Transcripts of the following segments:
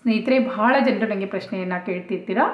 ಸ್ನೇಹಿತರೆ ಬಹಳ ಜನರು ನನಗೆ ಪ್ರಶ್ನೆಯನ್ನು ಕೇಳ್ತಿರ್ತೀರಾ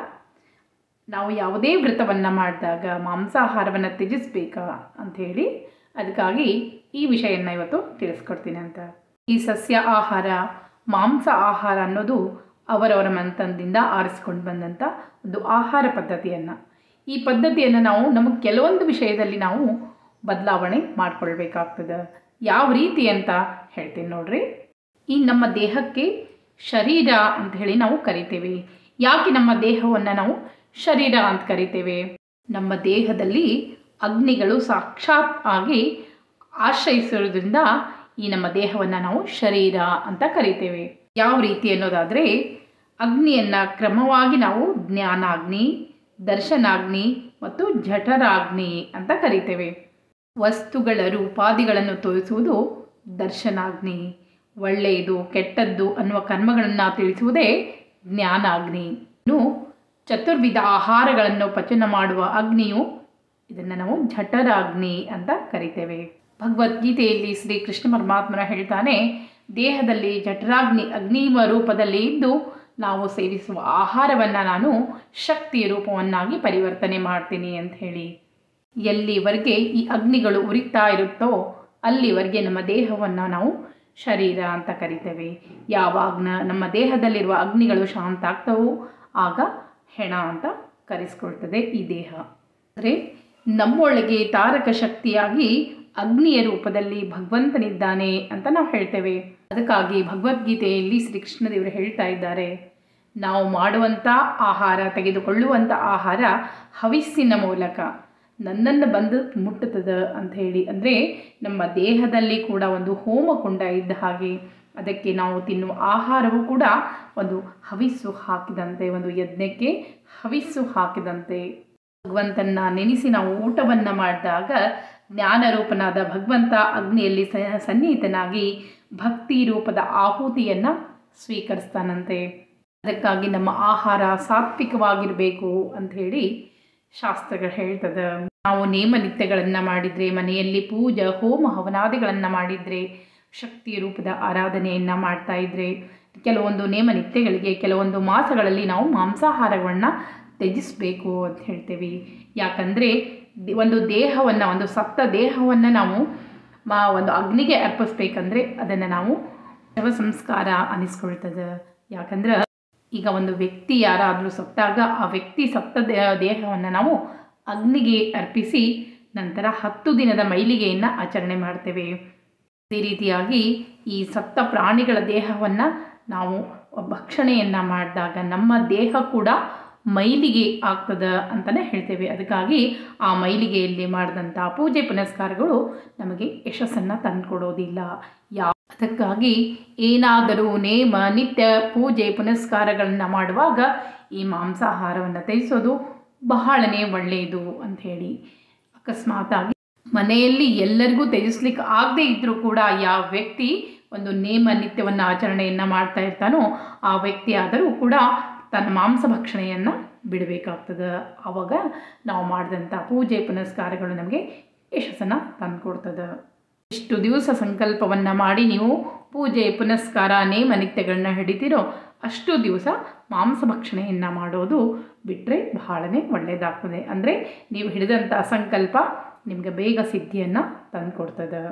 ನಾವು ಯಾವುದೇ ವ್ರತವನ್ನು ಮಾಡಿದಾಗ ಮಾಂಸಾಹಾರವನ್ನು ತ್ಯಜಿಸಬೇಕಾ ಅಂಥೇಳಿ ಅದಕ್ಕಾಗಿ ಈ ವಿಷಯನ ಇವತ್ತು ತಿಳಿಸ್ಕೊಡ್ತೀನಿ ಅಂತ ಈ ಸಸ್ಯ ಆಹಾರ ಮಾಂಸ ಆಹಾರ ಅನ್ನೋದು ಅವರವರ ಮಂತನದಿಂದ ಆರಿಸ್ಕೊಂಡು ಬಂದಂಥ ಒಂದು ಆಹಾರ ಪದ್ಧತಿಯನ್ನು ಈ ಪದ್ಧತಿಯನ್ನು ನಾವು ನಮಗೆ ಕೆಲವೊಂದು ವಿಷಯದಲ್ಲಿ ನಾವು ಬದಲಾವಣೆ ಮಾಡ್ಕೊಳ್ಬೇಕಾಗ್ತದೆ ಯಾವ ರೀತಿ ಅಂತ ಹೇಳ್ತೀನಿ ನೋಡ್ರಿ ಈ ನಮ್ಮ ದೇಹಕ್ಕೆ ಶರೀರ ಅಂತ ಹೇಳಿ ನಾವು ಕರಿತೇವೆ ಯಾಕೆ ನಮ್ಮ ದೇಹವನ್ನು ನಾವು ಶರೀರ ಅಂತ ಕರಿತೇವೆ ನಮ್ಮ ದೇಹದಲ್ಲಿ ಅಗ್ನಿಗಳು ಸಾಕ್ಷಾತ್ ಆಗಿ ಆಶ್ರಯಿಸಿರೋದ್ರಿಂದ ಈ ನಮ್ಮ ದೇಹವನ್ನು ನಾವು ಶರೀರ ಅಂತ ಕರಿತೇವೆ ಯಾವ ರೀತಿ ಅನ್ನೋದಾದರೆ ಅಗ್ನಿಯನ್ನು ಕ್ರಮವಾಗಿ ನಾವು ಜ್ಞಾನಾಗ್ನಿ ದರ್ಶನಾಗ್ನಿ ಮತ್ತು ಜಠರಾಗ್ನಿ ಅಂತ ಕರಿತೇವೆ ವಸ್ತುಗಳ ರೂಪಾದಿಗಳನ್ನು ತೋರಿಸುವುದು ದರ್ಶನಾಗ್ನಿ ಒಳ್ಳೆಯದು ಕೆಟ್ಟದ್ದು ಅನ್ನುವ ಕರ್ಮಗಳನ್ನು ತಿಳಿಸುವುದೇ ಜ್ಞಾನಾಗ್ನಿ ಇನ್ನು ಚತುರ್ವಿಧ ಆಹಾರಗಳನ್ನು ಪಚನ ಮಾಡುವ ಅಗ್ನಿಯು ಇದನ್ನು ನಾವು ಜಠರಾಗ್ನಿ ಅಂತ ಕರಿತೇವೆ ಭಗವದ್ಗೀತೆಯಲ್ಲಿ ಶ್ರೀ ಕೃಷ್ಣ ಪರಮಾತ್ಮನ ಹೇಳ್ತಾನೆ ದೇಹದಲ್ಲಿ ಜಠರಾಗ್ನಿ ಅಗ್ನಿವ ರೂಪದಲ್ಲಿ ಇದ್ದು ನಾವು ಸೇವಿಸುವ ಆಹಾರವನ್ನು ನಾನು ಶಕ್ತಿಯ ರೂಪವನ್ನಾಗಿ ಪರಿವರ್ತನೆ ಮಾಡ್ತೀನಿ ಅಂತ ಹೇಳಿ ಎಲ್ಲಿವರೆಗೆ ಈ ಅಗ್ನಿಗಳು ಉರಿತಾ ಇರುತ್ತೋ ಅಲ್ಲಿವರೆಗೆ ನಮ್ಮ ದೇಹವನ್ನು ನಾವು ಶರೀರ ಅಂತ ಕರಿತೇವೆ ಯಾವಾಗ ನಮ್ಮ ದೇಹದಲ್ಲಿರುವ ಅಗ್ನಿಗಳು ಶಾಂತ ಆಗ್ತವೋ ಆಗ ಹೆಣ ಅಂತ ಕರೆಸ್ಕೊಳ್ತದೆ ಈ ದೇಹ ಅಂದರೆ ನಮ್ಮೊಳಗೆ ತಾರಕ ಶಕ್ತಿಯಾಗಿ ಅಗ್ನಿಯ ರೂಪದಲ್ಲಿ ಭಗವಂತನಿದ್ದಾನೆ ಅಂತ ನಾವು ಹೇಳ್ತೇವೆ ಅದಕ್ಕಾಗಿ ಭಗವದ್ಗೀತೆಯಲ್ಲಿ ಶ್ರೀಕೃಷ್ಣದೇವರು ಹೇಳ್ತಾ ಇದ್ದಾರೆ ನಾವು ಮಾಡುವಂಥ ಆಹಾರ ತೆಗೆದುಕೊಳ್ಳುವಂಥ ಆಹಾರ ಹವಿಸ್ಸಿನ ಮೂಲಕ ನನ್ನನ್ನು ಬಂದು ಮುಟ್ಟುತ್ತದೆ ಅಂತ ಹೇಳಿ ಅಂದರೆ ನಮ್ಮ ದೇಹದಲ್ಲಿ ಕೂಡ ಒಂದು ಹೋಮಕುಂಡ ಇದ್ದ ಹಾಗೆ ಅದಕ್ಕೆ ನಾವು ತಿನ್ನುವ ಆಹಾರವೂ ಕೂಡ ಒಂದು ಹವಿಸ್ಸು ಹಾಕಿದಂತೆ ಒಂದು ಯಜ್ಞಕ್ಕೆ ಹವಿಸ್ಸು ಹಾಕಿದಂತೆ ಭಗವಂತನ ನೆನೆಸಿ ನಾವು ಊಟವನ್ನು ಮಾಡಿದಾಗ ಜ್ಞಾನರೂಪನಾದ ಭಗವಂತ ಅಗ್ನಿಯಲ್ಲಿ ಸನ್ನಿಹಿತನಾಗಿ ಭಕ್ತಿ ರೂಪದ ಆಹುತಿಯನ್ನು ಸ್ವೀಕರಿಸ್ತಾನಂತೆ ಅದಕ್ಕಾಗಿ ನಮ್ಮ ಆಹಾರ ಸಾತ್ವಿಕವಾಗಿರಬೇಕು ಅಂಥೇಳಿ ಶಾಸ್ತ್ರಗಳು ಹೇಳ್ತದೆ ನಾವು ನೇಮನಿತ್ಯಗಳನ್ನು ಮಾಡಿದರೆ ಮನೆಯಲ್ಲಿ ಪೂಜೆ ಹೋಮ ಹವನಾದಿಗಳನ್ನು ಮಾಡಿದರೆ ಶಕ್ತಿ ರೂಪದ ಆರಾಧನೆಯನ್ನು ಮಾಡ್ತಾ ಇದ್ದರೆ ಕೆಲವೊಂದು ನೇಮನಿತ್ಯಗಳಿಗೆ ಕೆಲವೊಂದು ಮಾಸಗಳಲ್ಲಿ ನಾವು ಮಾಂಸಾಹಾರವನ್ನು ತ್ಯಜಿಸಬೇಕು ಅಂತ ಹೇಳ್ತೇವೆ ಯಾಕಂದರೆ ಒಂದು ದೇಹವನ್ನು ಒಂದು ಸತ್ತ ದೇಹವನ್ನು ನಾವು ಮಾ ಒಂದು ಅಗ್ನಿಗೆ ಅರ್ಪಿಸ್ಬೇಕಂದ್ರೆ ಅದನ್ನು ನಾವು ಶವ ಸಂಸ್ಕಾರ ಅನಿಸ್ಕೊಳ್ತದೆ ಯಾಕಂದ್ರೆ ಈಗ ಒಂದು ವ್ಯಕ್ತಿ ಯಾರಾದರೂ ಸತ್ತಾಗ ಆ ವ್ಯಕ್ತಿ ಸತ್ತ ದೇಹವನ್ನು ನಾವು ಅಗ್ನಿಗೆ ಅರ್ಪಿಸಿ ನಂತರ ಹತ್ತು ದಿನದ ಮೈಲಿಗೆಯನ್ನು ಆಚರಣೆ ಮಾಡ್ತೇವೆ ಅದೇ ರೀತಿಯಾಗಿ ಈ ಸತ್ತ ಪ್ರಾಣಿಗಳ ದೇಹವನ್ನು ನಾವು ಭಕ್ಷಣೆಯನ್ನು ಮಾಡಿದಾಗ ನಮ್ಮ ದೇಹ ಕೂಡ ಮೈಲಿಗೆ ಆಗ್ತದೆ ಅಂತಲೇ ಹೇಳ್ತೇವೆ ಅದಕ್ಕಾಗಿ ಆ ಮೈಲಿಗೆಯಲ್ಲಿ ಮಾಡಿದಂಥ ಪೂಜೆ ಪುನಸ್ಕಾರಗಳು ನಮಗೆ ಯಶಸ್ಸನ್ನು ತಂದುಕೊಡೋದಿಲ್ಲ ಯಾವ ಅದಕ್ಕಾಗಿ ಏನಾದರೂ ನೇಮ ನಿತ್ಯ ಪೂಜೆ ಪುನಸ್ಕಾರಗಳನ್ನು ಮಾಡುವಾಗ ಈ ಮಾಂಸಾಹಾರವನ್ನು ತ್ಯಜಿಸೋದು ಬಹಳನೇ ಒಳ್ಳೆಯದು ಅಂಥೇಳಿ ಅಕಸ್ಮಾತಾಗಿ ಮನೆಯಲ್ಲಿ ಎಲ್ಲರಿಗೂ ತ್ಯಜಿಸ್ಲಿಕ್ಕೆ ಆಗದೇ ಇದ್ದರೂ ಕೂಡ ಯಾವ ವ್ಯಕ್ತಿ ಒಂದು ನೇಮ ನಿತ್ಯವನ್ನು ಆಚರಣೆಯನ್ನು ಮಾಡ್ತಾ ಇರ್ತಾನೋ ಆ ವ್ಯಕ್ತಿ ಆದರೂ ಕೂಡ ತನ್ನ ಮಾಂಸ ಭಕ್ಷಣೆಯನ್ನು ಬಿಡಬೇಕಾಗ್ತದೆ ಆವಾಗ ನಾವು ಮಾಡಿದಂಥ ಪೂಜೆ ಪುನಸ್ಕಾರಗಳು ನಮಗೆ ಯಶಸ್ಸನ್ನು ತಂದುಕೊಡ್ತದೆ ಎಷ್ಟು ದಿವಸ ಸಂಕಲ್ಪವನ್ನು ಮಾಡಿ ನೀವು ಪೂಜೆ ಪುನಸ್ಕಾರ ನೇಮ ನಿತ್ಯಗಳನ್ನ ಹಿಡಿತೀರೋ ಅಷ್ಟು ದಿವಸ ಮಾಂಸ ಭಕ್ಷಣೆಯನ್ನು ಮಾಡೋದು ಬಿಟ್ಟರೆ ಬಹಳನೇ ಒಳ್ಳೆಯದಾಗ್ತದೆ ಅಂದರೆ ನೀವು ಹಿಡಿದಂಥ ಸಂಕಲ್ಪ ನಿಮಗೆ ಬೇಗ ಸಿದ್ಧಿಯನ್ನು ತಂದುಕೊಡ್ತದೆ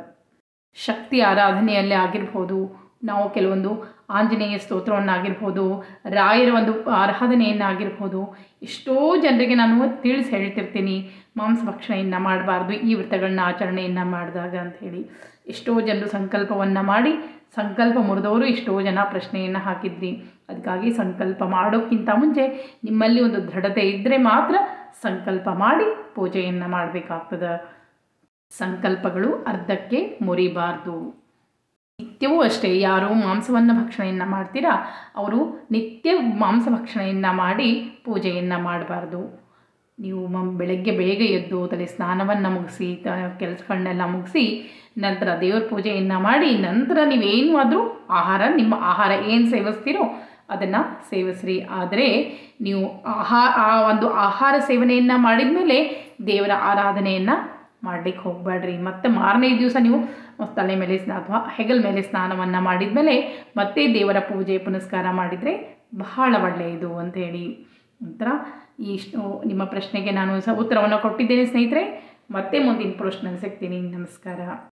ಶಕ್ತಿ ಆರಾಧನೆಯಲ್ಲೇ ಆಗಿರ್ಬೋದು ನಾವು ಕೆಲವೊಂದು ಆಂಜನೇಯ ಸ್ತೋತ್ರವನ್ನಾಗಿರ್ಬೋದು ರಾಯರ ಒಂದು ಆರಾಧನೆಯನ್ನಾಗಿರ್ಬೋದು ಎಷ್ಟೋ ಜನರಿಗೆ ನಾನು ತಿಳಿಸಿ ಹೇಳ್ತಿರ್ತೀನಿ ಮಾಂಸ ಭಕ್ಷಣೆಯನ್ನು ಮಾಡಬಾರ್ದು ಈ ವ್ರತಗಳನ್ನ ಆಚರಣೆಯನ್ನು ಮಾಡಿದಾಗ ಅಂಥೇಳಿ ಎಷ್ಟೋ ಜನರು ಸಂಕಲ್ಪವನ್ನು ಮಾಡಿ ಸಂಕಲ್ಪ ಮುರಿದವರು ಎಷ್ಟೋ ಜನ ಪ್ರಶ್ನೆಯನ್ನು ಹಾಕಿದ್ರಿ ಅದಕ್ಕಾಗಿ ಸಂಕಲ್ಪ ಮಾಡೋಕ್ಕಿಂತ ಮುಂಚೆ ನಿಮ್ಮಲ್ಲಿ ಒಂದು ದೃಢತೆ ಇದ್ದರೆ ಮಾತ್ರ ಸಂಕಲ್ಪ ಮಾಡಿ ಪೂಜೆಯನ್ನು ಮಾಡಬೇಕಾಗ್ತದೆ ಸಂಕಲ್ಪಗಳು ಅರ್ಧಕ್ಕೆ ಮುರಿಬಾರ್ದು ನಿತ್ಯವೂ ಅಷ್ಟೇ ಯಾರು ಮಾಂಸವನ್ನು ಭಕ್ಷಣೆಯನ್ನು ಮಾಡ್ತೀರಾ ಅವರು ನಿತ್ಯ ಮಾಂಸ ಭಕ್ಷಣೆಯನ್ನು ಮಾಡಿ ಪೂಜೆಯನ್ನು ಮಾಡಬಾರ್ದು ನೀವು ಮ ಬೆಳಗ್ಗೆ ಬೇಗ ಎದ್ದು ತಲೆ ಸ್ನಾನವನ್ನು ಮುಗಿಸಿ ತ ಕೆಲಸಗಳನ್ನೆಲ್ಲ ಮುಗಿಸಿ ನಂತರ ದೇವ್ರ ಪೂಜೆಯನ್ನು ಮಾಡಿ ನಂತರ ನೀವೇನು ಆದರೂ ಆಹಾರ ನಿಮ್ಮ ಆಹಾರ ಏನು ಸೇವಿಸ್ತೀರೋ ಅದನ್ನು ಸೇವಿಸ್ರಿ ಆದರೆ ನೀವು ಆಹಾ ಆ ಒಂದು ಆಹಾರ ಸೇವನೆಯನ್ನು ಮಾಡಿದ ಮೇಲೆ ದೇವರ ಆರಾಧನೆಯನ್ನು ಮಾಡಲಿಕ್ಕೆ ಹೋಗಬೇಡ್ರಿ ಮತ್ತು ಮಾರನೇ ದಿವಸ ನೀವು ತಲೆ ಮೇಲೆ ಸ್ನಾ ಅಥವಾ ಹೆಗಲ ಮೇಲೆ ಸ್ನಾನವನ್ನು ಮಾಡಿದ ಮೇಲೆ ಮತ್ತೆ ದೇವರ ಪೂಜೆ ಪುನಸ್ಕಾರ ಮಾಡಿದರೆ ಬಹಳ ಒಳ್ಳೆಯದು ಅಂಥೇಳಿ ನಂತರ ಇಷ್ಟು ನಿಮ್ಮ ಪ್ರಶ್ನೆಗೆ ನಾನು ಸಹ ಉತ್ತರವನ್ನು ಕೊಟ್ಟಿದ್ದೇನೆ ಸ್ನೇಹಿತರೆ ಮತ್ತೆ ಮುಂದಿನ ಪ್ರಶ್ನೆ ಸಿಗ್ತೀನಿ ನಮಸ್ಕಾರ